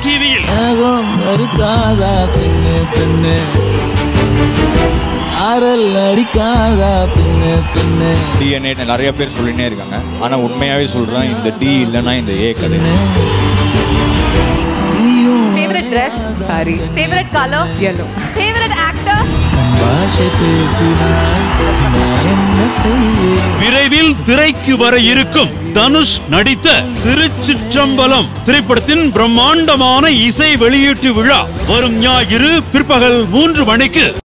விஜயம் டிவியில் ஏகம் இருக்காதா பெண்ணு பெண்ணு சாரல் அடிக்காதா பெண்ணு பெண்ணு டிஎன்ஏ நிறைய பேர் சொல்லினே இருக்காங்க ஆனா உண்மையாவே சொல்றேன் இந்த டி இல்லைன்னா இந்த ஏ கிடையாது நீயும் favourite dress sari favourite colour yellow favourite actor தன் பாஷை பேசினான் நான் என்ன செய்வேன் விரைவில் திரைக்கு வர இருக்கும் தனுஷ் நடித்த திருச்சிற்றம்பலம் திரைப்படத்தின் பிரம்மாண்டமான இசை வெளியீட்டு விழா வரும் ஞாயிறு பிற்பகல் மூன்று மணிக்கு